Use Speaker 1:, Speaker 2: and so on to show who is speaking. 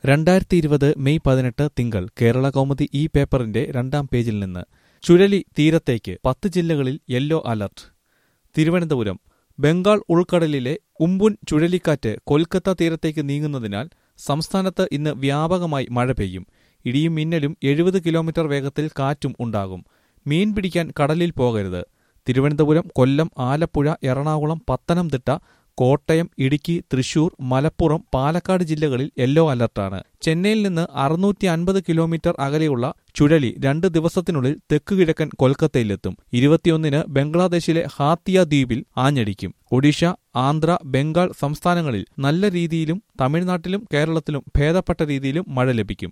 Speaker 1: രണ്ടായിരത്തി ഇരുപത് മെയ് പതിനെട്ട് തിങ്കൾ കേരള കൗമുദി ഈ പേപ്പറിന്റെ രണ്ടാം പേജിൽ നിന്ന് ചുഴലി തീരത്തേക്ക് പത്ത് ജില്ലകളിൽ യെല്ലോ അലർട്ട് തിരുവനന്തപുരം ബംഗാൾ ഉൾക്കടലിലെ ഉംപുൻ ചുഴലിക്കാറ്റ് കൊൽക്കത്ത തീരത്തേക്ക് നീങ്ങുന്നതിനാൽ സംസ്ഥാനത്ത് ഇന്ന് വ്യാപകമായി മഴ പെയ്യും ഇടിയും മിന്നലും എഴുപത് കിലോമീറ്റർ വേഗത്തിൽ കാറ്റും ഉണ്ടാകും മീൻ പിടിക്കാൻ കടലിൽ പോകരുത് തിരുവനന്തപുരം കൊല്ലം ആലപ്പുഴ എറണാകുളം പത്തനംതിട്ട കോട്ടയം ഇടുക്കി തൃശൂർ മലപ്പുറം പാലക്കാട് ജില്ലകളിൽ യെല്ലോ അലർട്ടാണ് ചെന്നൈയിൽ നിന്ന് അറുന്നൂറ്റി അൻപത് കിലോമീറ്റർ അകലെയുള്ള ചുഴലി രണ്ട് ദിവസത്തിനുള്ളിൽ തെക്കുകിഴക്കൻ കൊൽക്കത്തയിലെത്തും ഇരുപത്തിയൊന്നിന് ബംഗ്ലാദേശിലെ ഹാത്തിയ ദ്വീപിൽ ആഞ്ഞടിക്കും ഒഡീഷ ആന്ധ്ര ബംഗാൾ സംസ്ഥാനങ്ങളിൽ നല്ല രീതിയിലും തമിഴ്നാട്ടിലും കേരളത്തിലും ഭേദപ്പെട്ട രീതിയിലും മഴ ലഭിക്കും